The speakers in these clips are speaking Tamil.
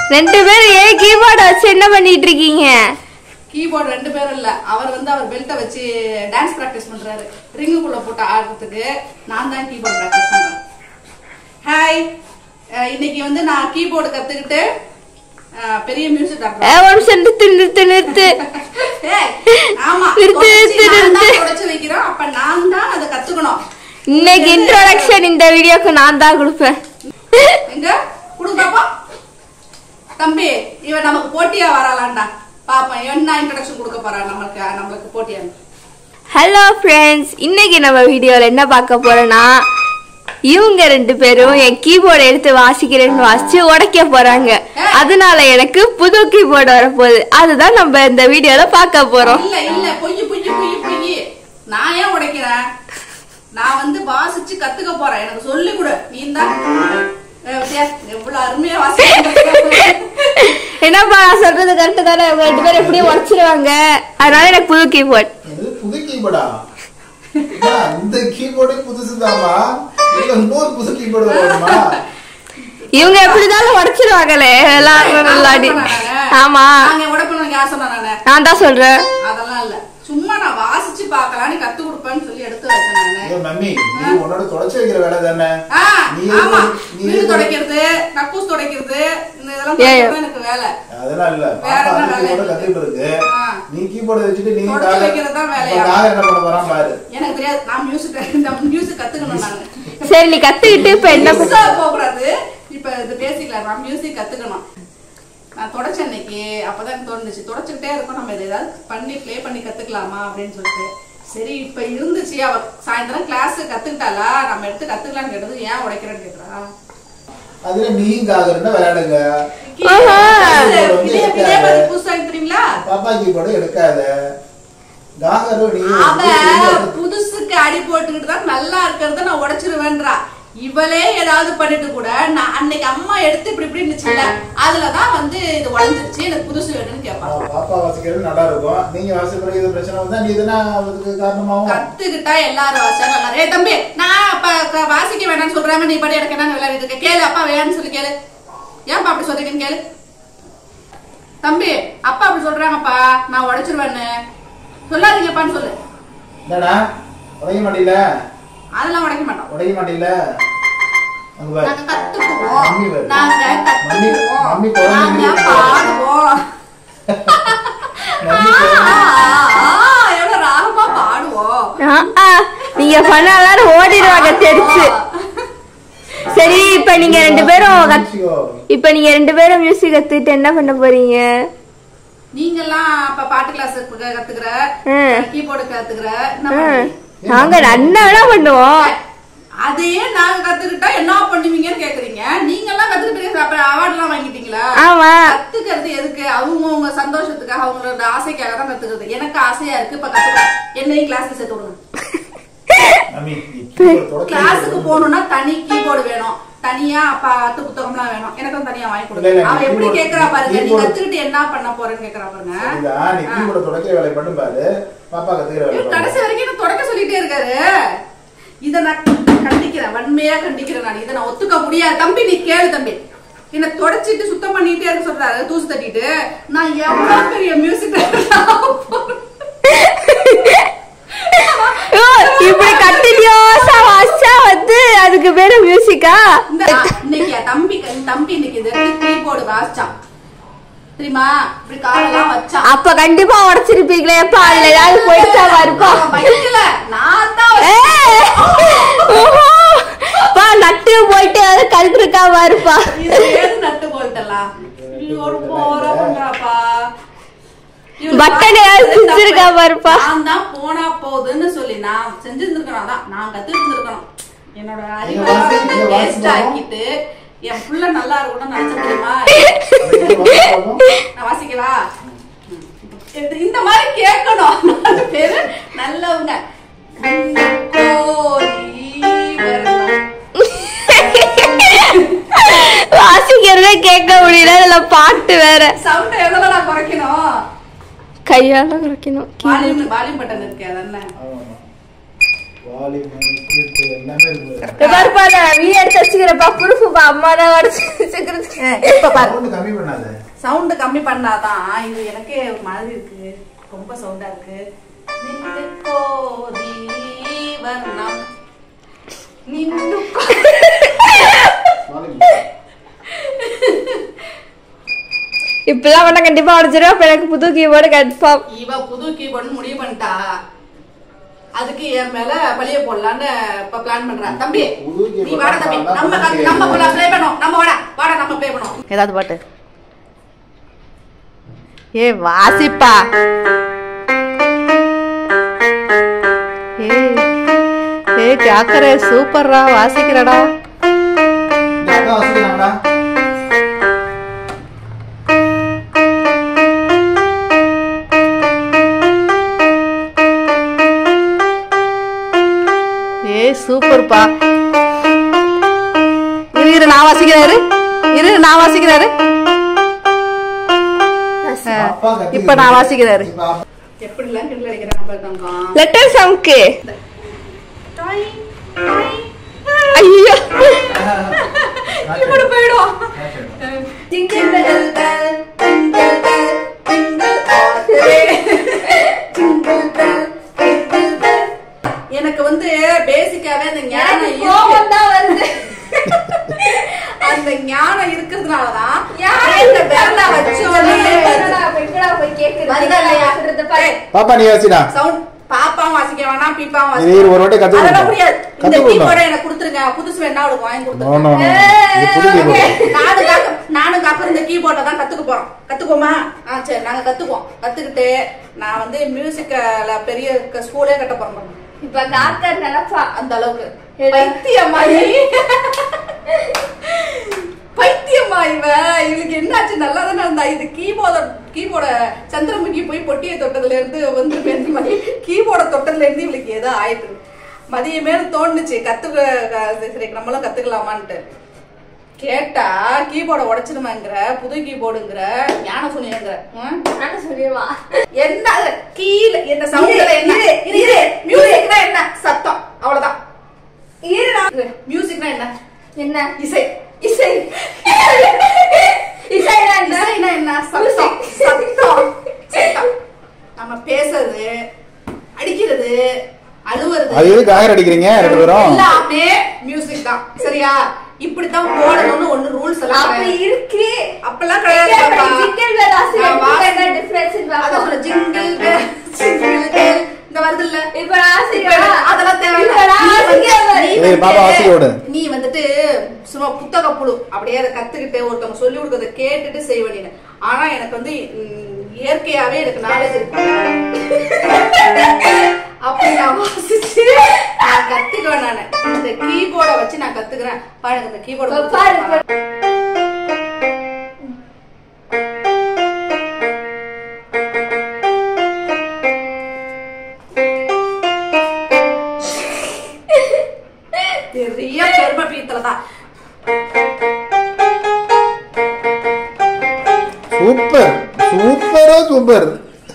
ரெண்டு பேரும் ஏன் கீபோர்டு வச்சு என்ன பண்ணிட்டு இருக்கீங்க கீபோர்டு ரெண்டு பேரும் இல்ல அவர் வந்து அவர் பெல்ட்டை வச்சு டான்ஸ் பிராக்டிஸ் பண்றாரு ரிங்குக்குள்ள போட்டு ஆடுறதுக்கு நான் தான் கீபோர்டு பிராக்டிஸ் பண்றேன் ஹாய் இன்னைக்கு வந்து நான் கீபோர்டு கத்துக்கிட்டு அஹ், பெரிய மியூசிக் ஏ, ஒரு நிமிஷம் நிறுத்து நிறுத்து நிறுத்து ஆமா நிறுத்து, தொடச்சி நிறுத்து, நான் தான் நிறுத்து. தொடச்சு வைக்கிறோம் அப்ப நான் தான் அதை கத்துக்கணும் இன்னைக்கு இன்ட்ரோடக்ஷன் இந்த வீடியோக்கு நான் தான் கொடுப்பேன் எங்க கொடுங்க பாப்பா தம்பி இவன் நமக்கு போட்டியா வராளாண்டா பாப்போம் என்ன இன்ட்ரடக்ஷன் கொடுக்க போறா நமக்கு நம்மளுக்கு போட்டியா ஹலோ ஃப்ரெண்ட்ஸ் இன்னைக்கு நம்ம வீடியோவில் என்ன பார்க்க போறோம்னா இவங்க ரெண்டு பேரும் என் கீபோர்டு எடுத்து வாசிக்கிறேன்னு வாசிச்சு உடைக்க போறாங்க அதனால எனக்கு புது கீபோர்டு வரப்போகுது அதுதான் நம்ம இந்த வீடியோல பார்க்க போறோம் இல்ல இல்ல பொய் பொய் பொய் பொய் நான் ஏன் உடைக்கிறேன் நான் வந்து வாசிச்சு கத்துக்க போறேன் எனக்கு சொல்லி கொடு நீ தான் எவ்வளவு அருமையா வாசிக்க என்னப்பா நான் சொல்றது கரெக்டு தானே இவங்க ரெண்டு பேரும் எப்படியும் உடைச்சிருவாங்க அதனால எனக்கு புது கீபோர்ட் இது புது கீபோர்டா அண்ணா, இந்த கீபோர்டே புதுசுதாம்மா இதுல இன்னொரு புது கீபோர்டு வருமா இவங்க எப்படினாலும் உடைச்சிருவாங்களே எல்லாம் விளையாடி ஆமா நாங்க உடைக்கணும் யார் சொன்னா நானு நான் தான் சொல்றேன் அதெல்லாம் இல்ல சும்மா நான் வாசிச்சு பார்க்கலாம்னு கத்து கொடுப்பேன்னு சொல்லி எடுத்து வச்சேன் நானு ஐயோ மம்மி நீ உன்னோட தொடச்சு வைக்கிற வேலை தானே ஆ, நீ ஆமா நீ வீடு துடைக்கிறது கக்கூஸ் துடைக்கிறது இந்த இதெல்லாம் ஏய். துடைக்கிறது எனக்கு வேலை அதெல்லாம் இல்ல வேற பாப்பா என்ன அந்த வேலை? கீபோர்டு கத்துக்கிட்டு இருக்கு ஆ. நீ கீபோர்டு வச்சுட்டு நீ தொடச்சு காலை வைக்கிறது தான் வேலையா? இப்ப நான் என்ன பண்ண போறான் பாரு எனக்கு தெரியாது நான் மியூசிக் இந்த மியூசிக் கத்துக்கணும் நானு சரி நீ கத்துக்கிட்டு இப்ப என்ன பண்ண புதுசா போகக்கூடாது இப்ப இது பேசிக்கலாம் நான் மியூசிக் கத்துக்கணும் நான் தொடச்ச அன்னைக்கு அப்பதான் எனக்கு தோணுச்சு தொடச்சுக்கிட்டே இருக்கோம் நம்ம இதை ஏதாவது பண்ணி ப்ளே பண்ணி கத்துக்கலாமா அப்படின்னு சொல்லிட்டு சரி இப்ப இருந்துச்சு அவ சாயந்தரம் கிளாஸ் கத்துக்கிட்டாளா நம்ம எடுத்து கத்துக்கலாம்னு கேட்டது ஏன் உடைக்கிறேன்னு கேக்குறா அதுல நீயும் காகருன்னா விளையாடுங்க ஆஹா. இதே இதே மாதிரி புதுசா தெரியுங்களா பாப்பா கீபோர்டு எடுக்காத காகரும் நீ அவ புதுசுக்கு அடி போட்டுக்கிட்டு தான் நல்லா இருக்கிறத நான் உடைச்சிருவேன்றா இவளே ஏதாவது பண்ணிட்டு கூட நான் அன்னைக்கு அம்மா எடுத்து இப்படி இப்படி இருந்துச்சுல்ல அதுலதான் வந்து இது உடஞ்சிருச்சு எனக்கு புதுசு வேணும்னு கேட்பா ஆ, பாப்பா வாசிக்கிறது நல்லா இருக்கும் நீங்க வாசிக்கிறது இது பிரச்சனை வந்தா நீ தானே அதுக்கு காரணமாகும் கத்துக்கிட்டா எல்லாரும் வாசா நல்லா ஏ தம்பி நான் அப்ப க- வாசிக்க வேணாம்னு சொல்றாங்க நீ படி எனக்கு என்ன விளையாடிட்டு இருக்க கேளு அப்பா வேணும்னு சொல்லி கேளு ஏன்பா அப்படி சொல்றீங்கன்னு கேளு தம்பி அப்பா அப்படி சொல்றாங்கப்பா நான் உடைச்சிருவேன்னு சொல்லாதீங்கப்பான்னு சொல்லு என்னடா உடைக்க மாட்டீல அதெல்லாம் உடைக்க மாட்டோம் உடைக்க மாட்டீல அங்க பாரு. நாங்க கத்துக்குவோம் மம்மி வருது. நாங்க மம்மி கத்துக்குவோம் மம்மி குழந்தை நாங்க மாதிரி பாடுவோம் மம்மி ஆ, குழந்தை ஆ, ஆ, எவ்வளவு ராகமா பாடுவோம் ஆ, ஆ, நீங்க பண்ண எல்லாரும் ஓடிடுவாங்க தெரிச்சு சரி இப்ப நீங்க ரெண்டு பேரும் கத்- வச்சுக்கோ. இப்ப நீங்க ரெண்டு பேரும் மியூசிக் கத்துக்கிட்டு என்ன பண்ண போறீங்க நீங்கெல்லாம் அப்ப பாட்டு கிளாஸ் கத்துக்கிற ம். கீபோர்டு கத்துக்கிற என்ன ஆ, பண்ணுவீங்க? நாங்க என்ன வேணா பண்ணுவோம் அதையே நாங்க கத்துக்கிட்டா என்ன பண்ணுவீங்கன்னு கேக்குறீங்க நீங்க எல்லாம் கத்துக்கிட்டு அப்புறம் அவார்ட் எல்லாம் வாங்கிட்டீங்களா ஆமா கத்துக்கிறது எதுக்கு அவங்க உங்க சந்தோஷத்துக்காக அவங்களோட ஆசைக்காக தான் கத்துக்கிறது எனக்கு ஆசையா இருக்கு இப்ப கத்துக்கிறேன் என்னையும் கிளாஸ்ல சேர்த்து விடுங்க மம்மி நீ கீபோர்டு தொடக்க கிளாஸுக்கு போகணும்னா தனி கீபோர்டு வேணும் தனியா அப்பா அத்து புத்தகம்லாம் வேணும் எனக்கும் தனியா வாங்கி இல்ல, இல்ல, கொடுங்க அவ எப்படி keyboard- கேக்குறா பாருங்க நீ keyboard- கத்துக்கிட்டு என்ன பண்ண போறேன்னு கேக்குறா பாருங்க சரிதான், நீ கீபோர்டு தொடக்கிற வேலையை பண்ணு பாரு பாப்பா கத்துக்கிற வேலை இவர் பண்ணு. கடைசி வரைக்கும் என்ன தொடக்க சொல்லிட்டே இருக்காரு இத நான் கண்டிக்கிறேன் வன்மையா கண்டிக்கிறேன் நான் இதை நான் ஒத்துக்க முடியாது தம்பி நீ கேளு தம்பி என்ன தொடச்சிட்டு சுத்தம் பண்ணிட்டே இருக்க சொல்றாரு தூசு தட்டிட்டு நான் எவ்வளவு பெரிய மியூசிக் ஓ, இப்படி கண்டினியூஸா வாசிச்சா வந்து அதுக்கு பேரு மியூசிக்கா இந்த இன்னைக்கு என் தம்பி என் தம்பி இன்னைக்கு இது கீபோர்டு வாசிச்சான் தெரியுமா இப்படி காலெல்லாம் வச்சான் அப்ப கண்டிப்பா உடைச்சிருப்பீங்களே எப்ப அதுல ஏதாவது போயிடுச்சா வருப்பா அவன் வைக்கல நான் தான் ஏ! வச்சேன். ஓஹோ! பா நட்டு போயிட்டு ஏதாவது கல் இருக்கா வருப்பா இது ஏது நட்டு போல்ட்டலாம் இது ஒரு போற பண்றாப்பா இவரு பட்டன் ஏதாவது பாத்து பிடிச்சிருக்கா பாருப்பா. நான் தான் போனா போகுதுன்னு சொல்லி நான் செஞ்சிருந்திருக்கணும் அதான் நான் கத்துட்டு இருந்திருக்கணும் என்னோட அறிவை நீங்க வாசி- வந்து நீங்க வேஸ்ட் வாசிக்கணும். ஆக்கிட்டு என் புள்ள நல்லா இருக்கணும்னு நினைச்ச தெரியுமா பாப்போம். நான் வாசிக்கவா இது- இந்த மாதிரி கேட்கணும் நாலு பேரு நல்லவங்க கோரி வரணும். வாசிக்கிறதே கேட்க முடியல இதுல பாட்டு வேற சவுண்ட் எவ்வளவு நான் குறைக்கணும் கையால குறைக்கணும் வால்யூம் வால்யூம் பட்டன் இருக்கு அதானே ஆமா. volume இருக்கு, இருக்கு, எல்லாமே இருக்கு இந்த பாருப்பா நான் வீடியோ எடுத்து வச்சுக்கிறேன்ப்பா ப்ரூஃபுப்பா அம்மா தான் உடச்சு வச்சுக்கிறது இப்ப பாரு சவுண்ட் கம்மி பண்ணாத சவுண்ட் கம்மி பண்ணாதான் இது எனக்கே ஒரு மாதிரி இருக்கு ரொம்ப சவுண்டா இருக்கு நின்னு கோதி வர்ணம் நின்னு கோ- இப்பெல்லாம் வேணா கண்டிப்பா உடச்சிடும் அப்ப எனக்கு புது கீபோர்டு கன்ஃபார்ம் இவ புது கீபோர்டு முடிவு பண்ணிட்டா அதுக்கு என் மேல பழிய போடலான்னு இப்ப பிளான் பண்றேன் தம்பி புது keyboard நீ வாடா தம்பி தான் நம்ம பண்ண நம்ம முடியாது. ப்ளே பண்ணோம் நம்ம வாடா வாடா நம்ம ப்ளே பண்ணோம் ஏதாவது பாட்டு ஏ வாசிப்பா ஏய் ஏய் கேக்கற சூப்பர்ரா வாசிக்கிறடா அதான் வசதியாடா. ஏய் சூப்பர்ப்பா இரு இரு நான் வாசிக்கிறாரு இரு நான் வாசிக்கிறாரு அப்பா கத்திக்கிட்டு இப்ப நான் வாசிக்கிறாரு இப்ப அப்பா- எப்படிலாம் கிண்டல் அடிக்கிறாங்க பாருங்க லெட்டர் சாங்க்கு ஐயோ இப்படி போயிடும் Jingle bell, bell, jingle bell, jingle all the way. Jingle bell, jingle bell. எனக்கு வந்து பேசிக்காவே அந்த ஞானம் எனக்கு இருக்கு. கோபம் தான் வருது அந்த ஞானம் இருக்கிறதுனாலதான் யாரு இந்த விரல வச்சோடனே எங்கடா போய் எங்கடா போய் கேக்குறது? வருதா இல்லையா? சொல்றது பாரு. பாப்பா நீ வாசிடா சவுண்ட் பாப்பாவும் வாசிக்க வேணாம் பீப்பாவும் இது இரு, ஒரு வாட்டி வாசிக்க கத்துக்கணும். அதெல்லாம் முடியாது இந்த கத்துக்கணும். கீபோர்டை எனக்கு கொடுத்துருங்க புதுசு வேணா அவளுக்கு வாங்கி நோ கொடுத்துருங்க நோ நோ இது புது keyboard. நானும் காக்க நானும் காக்க இந்த கீபோர்டை தான் கத்துக்க போறோம் கத்துக்கோமா ஆ சரி நாங்க கத்துக்குவோம் கத்துக்கிட்டு நான் வந்து மியூசிக்ல பெரிய க- ஸ்கூலே கட்ட போறோம் பாருங்க. இப்ப காக்கா நினைப்பா அந்த அளவுக்கு ஏடா. பைத்தியமாயி பைத்தியமா இவ இவளுக்கு என்னாச்சு நல்லா தானே இருந்தா இது கீபோர்ட கீபோர்ட சந்திரமுகி போய் பொட்டியை தொட்டதுல இருந்து வந்து இந்த மாதிரி கீபோர்ட தொட்டதுல இருந்து இவளுக்கு ஏதோ ஆயிட்டு மதியமே தோணுச்சு கத்துக்க க- சரி நம்மளும் கத்துக்கலாமான்ட்டு கேட்டா கீபோர்ட உடைச்சிருமாங்கிற புது கீபோர்டுங்கிற ஞான சொன்னியங்கிற நானும் சொல்லிடுவா என்ன அது? கீழே என்ன சவுண்ட்ல என்ன இரு, இரு, இரு. மியூசிக்னா என்ன சத்தம் அவ்வளவுதான் மியூசிக்னா என்ன என்ன இசை இசை இசைனா என்ன இசைனா என்ன சத்தம் சத்தம் சத்தம் நம்ம பேசுறது அடிக்கிறது அழுவுறது அது எதுக்கு ஆகர் அடிக்கிறீங்க ரெண்டு பேரும் எல்லாமே மியூசிக் தான் சரியா இப்படித்தான் போடணும்னு ஒண்ணு ரூல்ஸ் எல்லாம் அப்ப கிடையாது. இருக்கு அப்பெல்லாம் கிடையாது பாப்பா. ஜிங்கல் பெல் நான் வாசி- என்ன டிஃபரன்ஸ் அதான் சொல்றேன், jingle bell, jingle bell. இந்த வருது இல்ல இப்ப ஆசிரியரா அதெல்லாம் தேவையில்ல. இப்ப நான் நீ வந்து- ஆசிரியர். நீ ஏய், பாப்பா, வாசிக்க விடு. வந்துட்டு- நீ வந்துட்டு சும்மா புத்தக புழு அப்படியே அதை கத்துக்கிட்டு ஒருத்தவங்க சொல்லி கொடுக்கறத கேட்டுட்டு செய்வ நீ ஆனா எனக்கு வந்து ம், இயற்கையாவே எனக்கு நாலேஜ் இருக்கு அப்படி நான் வாசிச்சு நான் கத்துக்குவேன் நானு இந்த கீபோர்டை வச்சு நான் கத்துக்கிறேன் பாருங்க இந்த இப்ப பாரு இப்ப கீபோர்டு பெரிய பெருமை பீத்தலதான் சூப்பர் சூப்பரா சூப்பர்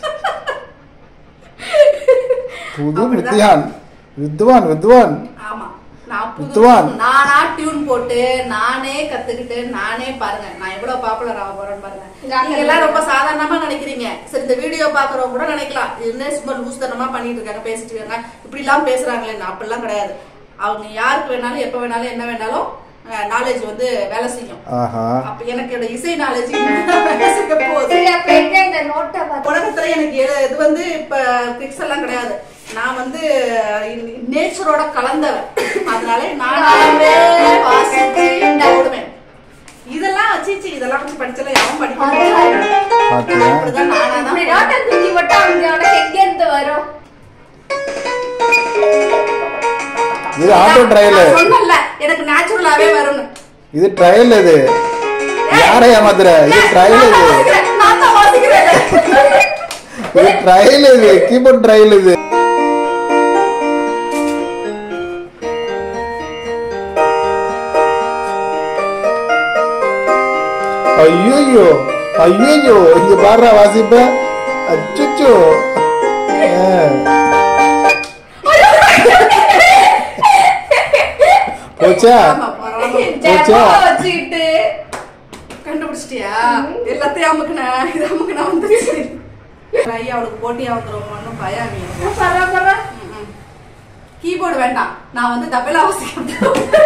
புது வித்தியான் வித்வான் வித்வான் ஆமா நான் புது வித்துவான். நானா டியூன் போட்டு நானே கத்துக்கிட்டு நானே பாருங்க நான் எவ்வளவு பாப்புலர் ஆக போறேன்னு பாருங்க நீங்க எல்லாம் ரொம்ப சாதாரணமா நினைக்கிறீங்க சரி இந்த வீடியோ பாக்குறவங்க கூட நினைக்கலாம் என்ன சும்மா லூஸ் தனமா பண்ணிட்டு இருக்காங்க பேசிட்டு இருக்காங்க இப்படி எல்லாம் பேசுறாங்களே அப்படிலாம் கிடையாது அவங்க யாருக்கு வேணாலும் எப்ப வேணாலும் என்ன வேணாலும் நாலேஜ் வந்து வேலை செய்யும் ஆஹா அப்ப எனக்கு என்னோட இசை நாலேஜ் வேலை செய்ய போகுது சரி அப்ப எங்க இந்த நோட்டை பார்த்து உலகத்துல எனக்கு எது- இது வந்து இப்ப பிக்ஸ் எல்லாம் கிடையாது நான் வந்து நேச்சரோட கலந்தவன் அதனால நானாவே வாசிச்சு ஓடுவேன் இதெல்லாம் சீச்சி இதெல்லாம் வச்சு படிச்சல யாரும் படிக்க மாட்டாங்க. பாத்தியா அப்படிதான் நானா அப்படி தான் நோட்டை தூக்கி மட்டும் அவங்க உனக்கு எங்க இருந்து வரும் இது ஆட்டோ ட்ரையல் நான் சொன்னேன்ல எனக்கு நேச்சுரலாவே வரும்னு இது ட்ரையல் இது யாரை ஏமாத்துற இது ட்ரையல் நான் தான் இது வாசிக்கிறேன், நான் தான் வாசிக்கிறேன் இது ட்ரையல் இது கீபோர்ட் ட்ரையல் இது ஐயோ ஐயோ இங்க பாடுற வாசிப்ப அச்சுச்சோ ஆ. போச்சா ஆமா, பரவாயில்ல. போச்சா வச்சுக்கிட்டு கண்டுபிடிச்சிட்டியா எல்லாத்தையும் அமுக்குன இது அமுக்குன வந்துருச்சு ஐயா அவளுக்கு போட்டியா வந்துரும் ஒன்றும் பயம் நீ பரவாயில்ல கீபோர்டு வேண்டாம் நான் வந்து தபேலா வாசிக்கிறேன்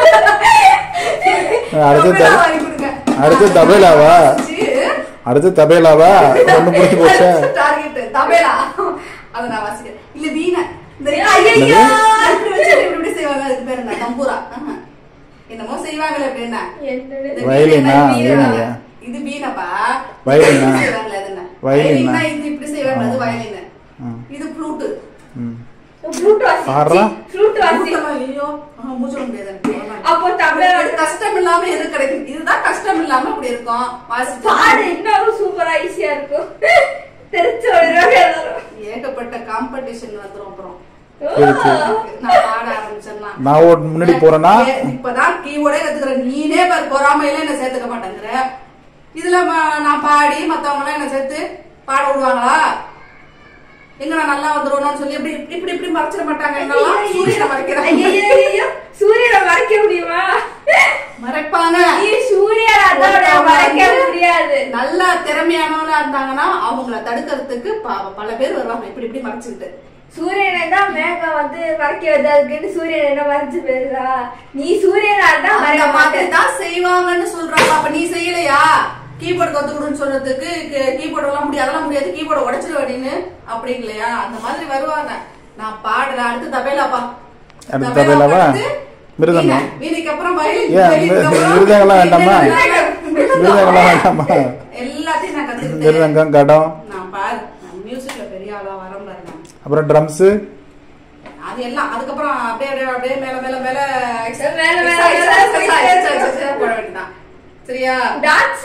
அடுத்து தபேலா த- வாங்கி கொடுங்க. அடுத்து தபேலாவா? வாசிச்சு, அடுத்து தபேலாவா ஒண்ணு பிடிச்சி போச்சா அடுத்து target, தபேலா அதை நான் வாசிக்கிறேன் இல்ல வீணை இந்த ஐயையோ! இப்படி வச்சு இப்படி இப்படி செய்வாங்க அதுக்கு பேர் என்ன தம்பூரா ஆஹா. என்னமோ செய்வாங்களே அப்படின்னா என்னது? இந்த வயலினா? வீணை, வீணை. வீணையா? இது வீணப்பா வயலினா? இப்படி செய்வாங்களே அது என்ன? வயலினா? வயலின்னா இது இப்படி செய்வாங்க அது வயலின் ம். இது ஃப்ளூட் ம். ஃப்ளூட் வாசி பாடுறா. ஃப்ளூட் வாசி ஐயோ ஆ, மூச்சு விட முடியாது எனக்கு. அப்போ தமிழ் இது கஷ்டம் இல்லாம எது கிடைக்கும் இதுதான் கஷ்டம் இல்லாம அப்படி இருக்கும் வாசிச்சு பாடு இன்னும் சூப்பரா ஈஸியா இருக்கும் தெரிச்சு ஓடிடுவாங்க எல்லாரும் ஏகப்பட்ட காம்படிஷன் வந்துரும் அப்புறம் இருக்கு. நான் பாட ஆரம்பிச்சேன்னா நான் ஒரு முன்னாடி போறேன்னா ஏ, இப்பதான் கீபோர்டே கத்துக்கிறேன் நீனே பாரு பொறாமையில என்ன சேர்த்துக்க மாட்டேங்கிற இதுல ம- நான் பாடி மத்தவங்க எல்லாம் என்ன சேர்த்து பாட விடுவாங்களா எங்க நான் நல்லா வந்துருவோம்னு சொல்லி இப்படி இப்படி இப்படி மறைச்சிட மாட்டாங்க என்னெல்லாம் சூரியனை மறைக்கிறாங்க ஐயையோ, சூரியனை மறைக்க முடியுமா மறைப்பாங்க நீ சூரியனை அதோட மறைக்க முடியாது நல்ல திறமையானவங்களா இருந்தாங்கன்னா அவங்கள தடுக்கிறதுக்கு ப- பல பேர் வருவாங்க இப்படி இப்படி மறைச்சுக்கிட்டு சூரியனை தான் மேகம் வந்து மறைக்க வருது அதுக்குன்னு சூரியன் என்ன மறைச்சு போயிருதா நீ சூரியனா தான் அந்த மறைக்க மாதிரி மாட்டேன் தான் செய்வாங்கன்னு சொல்றாங்க அப்ப நீ செய்யலையா கீபோர்டு கத்துக்கணும்னு சொல்றதுக்கு கீபோர்டு எல்லாம் முடியாது அதெல்லாம் முடியாது கீபோர்டு உடைச்சிரு அப்படின்னு அப்படி இல்லையா அந்த மாதிரி வருவாங்க நான் பாடுறேன் அடுத்து தபேலாப்பா அடுத்து தபேலாவா? அடுத்து மிருதங்கம். வீணை. வீணைக்கு அப்புறம் வயலின் ஏன், வயலினுக்கு மிரு- அப்புறம் மிருதங்கம்லாம் வேண்டாமா? மிருதங்கம். மிருதங்கம்லாம் வேண்டாமா? எல்லாத்தையும் நான் கத்துக்கிட்டேன் மிருதங்கம் கடம் நான் பாரு நான் மியூசிக்ல பெரிய ஆளா வரேன் பாரு நான் அப்புறம் ட்ரம்ஸு அது எல்லாம் அதுக்கப்புறம் அப்படியே அப்படியே அப்படியே மேல மேல மேல exercise, மேல, மேல, exercise, மேல, exercise, மேல, exercise, exercise போட வேண்டியதுதான். சரியா டான்ஸ்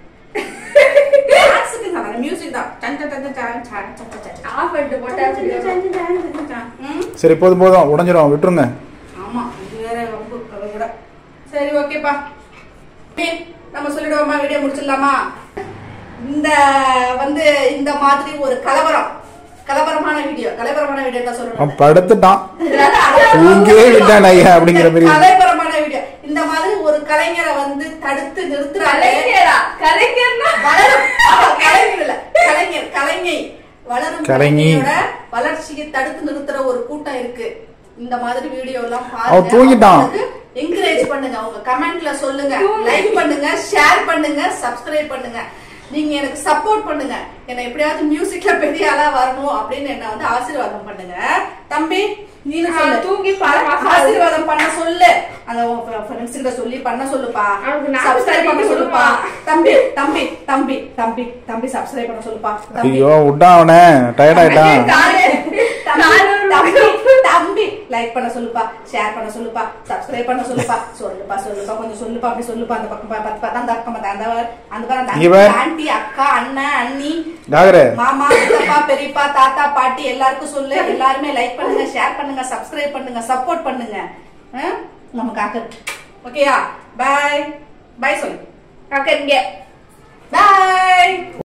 டான்ஸுக்கு தான் மியூசிக் தான் டன் டன் டன் டன் டன் டன் டன் டன் டன். ஆஃப் பண்ணிட்டு போட்டா அப்படியே. ம், சரி போதும் போதும் உடஞ்சிரும் விட்டுருங்க ஆமா இது வேற ரொம்ப அதை விட சரி ஓகேப்பா ஓகே, நம்ம சொல்லிடுவோமா வீடியோ முடிச்சிடலாமா இந்த வந்து இந்த மாதிரி ஒரு கலவரம் கலவரமான வீடியோ கலவரமான வீடியோ தான் சொல்லணும் அவன் படுத்துட்டான் தூங்கியே விட்டான் ஐயா அப்படிங்கிற மாதிரி கலைபரமான வீடியோ இந்த மாதிரி ஒரு கலைஞரை வந்து தடுத்து நிறுத்துறாங்க கலைஞரா கலைஞர்னா வளரும் ஆமா, கலைஞர் இல்ல கலைஞர் கலைஞை வளரும் கலைஞி. கலைஞரோட வளர்ச்சியை தடுத்து நிறுத்துற ஒரு கூட்டம் இருக்கு இந்த மாதிரி வீடியோ எல்லாம் அவன் தூங்கிட்டான். என்கரேஜ் பண்ணுங்க அவங்க கமெண்ட்ல சொல்லுங்க லைக் பண்ணுங்க ஷேர் பண்ணுங்க சப்ஸ்கிரைப் பண்ணுங்க நீங்க எனக்கு சப்போர்ட் பண்ணுங்க என்ன எப்படியாவது மியூசிக்ல பெரிய ஆளா வரணும் அப்படின்னு என்ன வந்து ஆசீர்வாதம் பண்ணுங்க தம்பி நீனு சொல்லு அவன் தூங்கி பல மாசம் ஆகுது. ஆசீர்வாதம் பண்ண சொல்லு அந்த ஃப்ரெண்ட்ஸ் கிட்ட சொல்லி பண்ண சொல்லுப்பா அவனுக்கு நாக்கு சப்ஸ்கிரைப் பண்ண தள்ளிட்டு சொல்லுப்பா சொல்லுவான். தம்பி தம்பி தம்பி தம்பி தம்பி சப்ஸ்கிரைப் பண்ண சொல்லுப்பா தம்பி ஐயோ விட்டான் அவனை டயர்ட் ஆயிட்டான் காலு தம்பி, தம்பி தம்பி லைக் பண்ண சொல்லுப்பா ஷேர் பண்ண சொல்லுப்பா சப்ஸ்கிரைப் பண்ண சொல்லுப்பா சொல்லுப்பா சொல்லுப்பா கொஞ்சம் சொல்லுப்பா அப்படி சொல்லுப்பா அந்த பக்கம் பா- பத்து பா- அந்த பக்கம் பார்த்தா அந்த அந்த பக்கம் அந்த இவன். ஆண்டி அக்கா அண்ணன் அண்ணி டாகரே மாமா சித்தப்பா பெரியப்பா தாத்தா பாட்டி எல்லாருக்கும் சொல்லு எல்லாருமே லைக் பண்ணுங்க ஷேர் பண்ணுங்க சப்ஸ்கிரைப் பண்ணுங்க சப்போர்ட் பண்ணுங்க ஆ? நமக்காக ஓகேயா பாய் பாய் சொல்லு அக்கா இங்க பாய்